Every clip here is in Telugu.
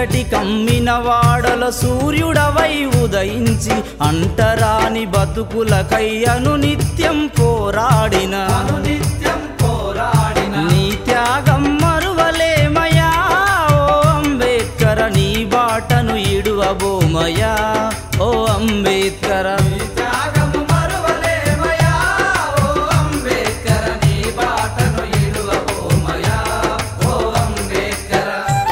చీకటి కమ్మిన వాడల సూర్యుడవై ఉదయించి అంటరాని బతుకులకై అనునిత్యం పోరాడిన అనునిత్యం పోరాడిన నీ త్యాగం మరువలేమయా ఓ అంబేద్కర నీ బాటను ఇడువబోమయా ఓ అంబేద్కర నీ త్యాగము మరువలేమయా ఓ అంబేద్కర నీ బాటను ఇడువబోమయా ఓ అంబేద్కర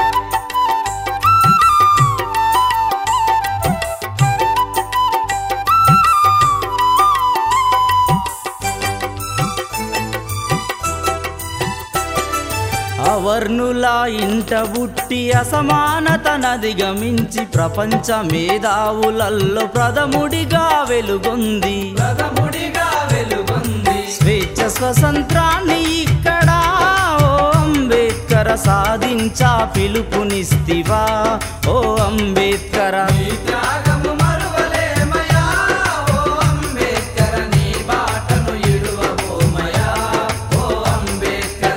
అవర్ణుల ఇంట బుట్టి అసమానతనదిగమించి ప్రపంచ మేధావులల్లో ప్రథముడిగా వెలుగొంది ప్రథముడిగా వెలుగొంది స్వేచ్ఛ స్వతంత్రాన్ని ఇక్కడ ఓ అంబేద్కర సాధించా పిలుపునిస్తివా ఓ అంబేద్కర నీ త్యాగము మరువలేమయా ఓ అంబేద్కర నీ బాటను ఇడువబోమయా ఓ అంబేద్కర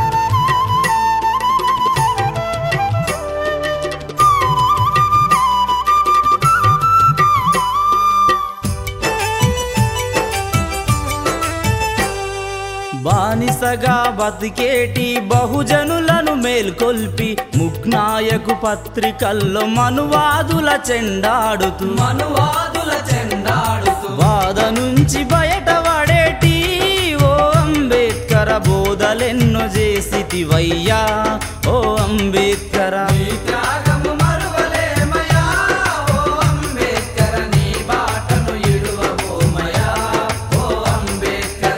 బానిసగా బతికేటి బహుజనులను మేల్కొల్పి ముగ్నాయకు పత్రికల్లో మనువాదుల చెండాడుతూ మనువాదుల చెండాడుతూ బాధ నుంచి బయటపడేటి ఓ అంబేద్కర బోధలెన్నో చేసితివయ్యా ఓ అంబేద్కర నీ త్యాగము మరువలేమయా ఓ అంబేద్కర నీ బాటను ఇడువబోమయా ఓ అంబేద్కర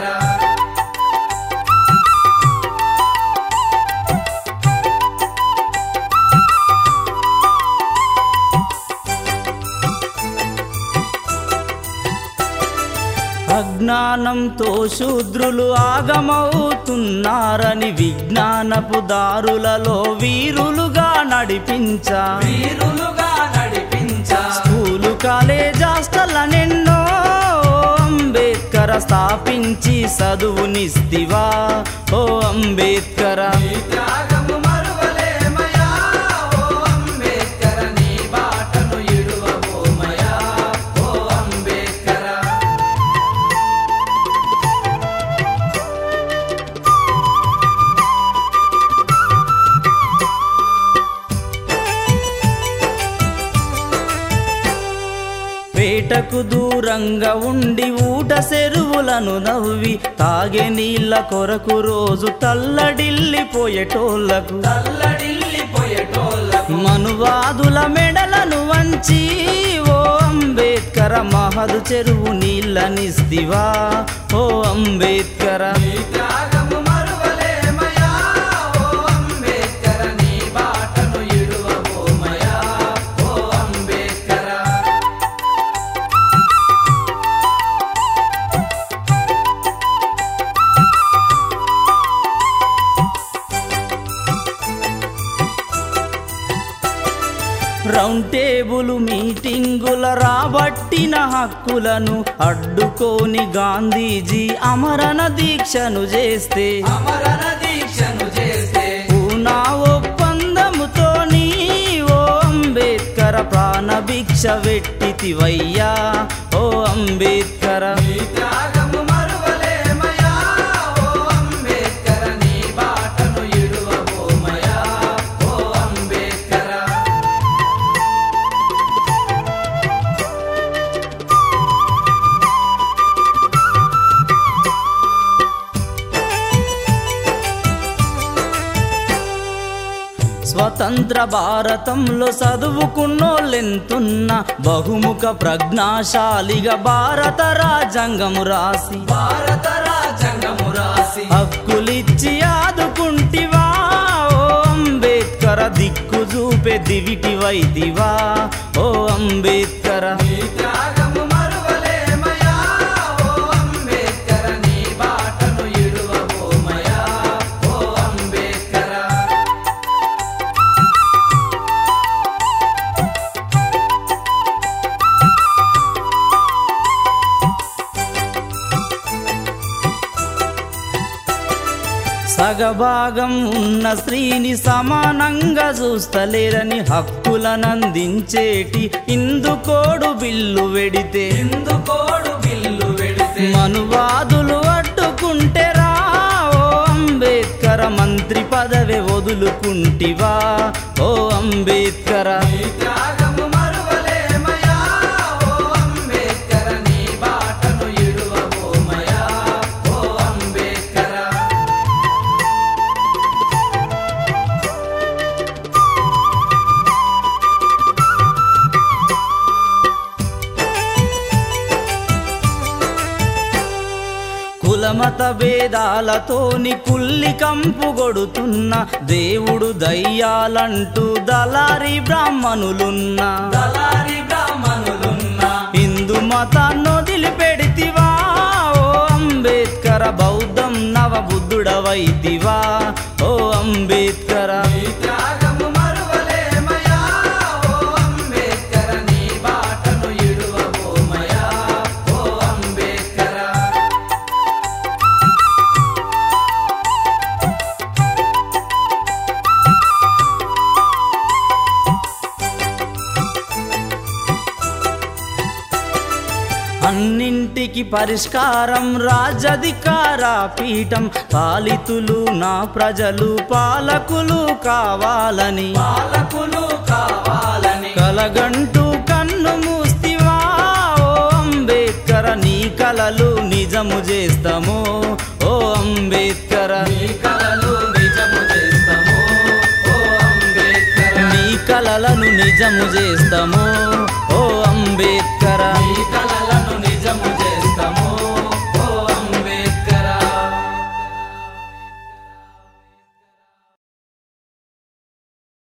అజ్ఞానంతో శూద్రులు ఆగమవుతున్నారని విజ్ఞానపు దారులలో వీరులుగా నడిపించా వీరులుగా నడిపించా స్కూలు కాలేజాస్టలనెన్నో అంబేద్కర స్థాపించి చదువునిస్తివా ఓ అంబేద్కర నీ త్యాగము మరువలేమయా ఓ అంబేద్కర నీ బాటను ఇడువబోమయా ఓ అంబేద్కర పేటకు దూరంగా ఉండి ఊట చెరువులను నవ్వి తాగే నీళ్ళ కొరకు రోజు తల్లడిల్లిపోయేటోళ్లకు తల్లడిల్లిపోయేటోళ్ళకు మనువాదుల మెడలను వంచి ఓ అంబేద్కర మహదు చెరువు నీళ్ళనిస్తివా ఓ అంబేద్కర నీ త్యాగము మరువలేమయా ఓ అంబేద్కర నీ బాటను ఇడువబోమయా ఓ అంబేద్కర రౌండ్ టేబుల్ మీటింగుల రాబట్టిన హక్కులను అడ్డుకోని గాంధీజీ అమరణ దీక్షను చేస్తే అమరణ దీక్షను చేస్తే పూనా ఒప్పందముతోని ఓ అంబేద్కర ప్రాణభిక్ష వెట్టితివయ్యా ఓ అంబేద్కర నీ త్యాగము మరువలేమయా ఓ అంబేద్కర నీ బాటను ఇడువబోమయా ఓ అంబేద్కర స్వతంత్ర భారతంలో చదువుకున్నోళ్ళెంతున్న బహుముఖ ప్రజ్ఞాశాలిగా భారత రాజ్యాంగము రాసి భారత రాజ్యాంగము రాసి హక్కులిచ్చి ఆదుకుంటివా ఓ అంబేద్కర దిక్కు చూపే దివిటి వైదివా ఓ అంబేద్కర నీ త్యాగము మరువలేమయా ఓ అంబేద్కర నీ బాటను ఇడువబోమయా ఓ అంబేద్కర సగభాగం ఉన్న స్త్రీని సమానంగా చూస్తలేరని హక్కులనందించేటి ఇందుకోడు బిల్లు వెడితే ఇందుకోడు బిల్లు వెడితే మనువాదులు అడ్డుకుంటే రా ఓ అంబేద్కర మంత్రి పదవి వదులుకుంటివా ఓ అంబేద్కర నీ త్యాగము మరువలేమయా ఓ అంబేద్కర నీ బాటను ఇడువబోమయా ఓ అంబేద్కర కులమత భేదాలతోని కుల్లి కంపు కొడుతున్న దేవుడు దయ్యాలంటూ దళారి బ్రాహ్మణులున్నా దళారి బ్రాహ్మణులున్నా హిందూ మతాన్ని వదిలిపెడితివా ఓ అంబేద్కర బౌద్ధం నవ బుద్ధుడవైతివా ఓ అంబేద్కర నీ త్యాగము మరువలేమయా ఓ అంబేద్కర నీ బాటను ఇడువబోమయా ఓ అంబేద్కర అన్నింటికి పరిష్కారం రాజధికార పీఠం పాలితులు నా ప్రజలు పాలకులు కావాలని పాలకులు కావాలని కలగంటూ కన్ను మూస్తివా ఓ అంబేద్కర నీ కలలు నిజము చేస్తాము ఓ అంబేద్కర నీ కలలు నిజము చేస్తాము ఓ అంబేద్కర నీ కలలను నిజము చేస్తాము ఓ అంబేద్కర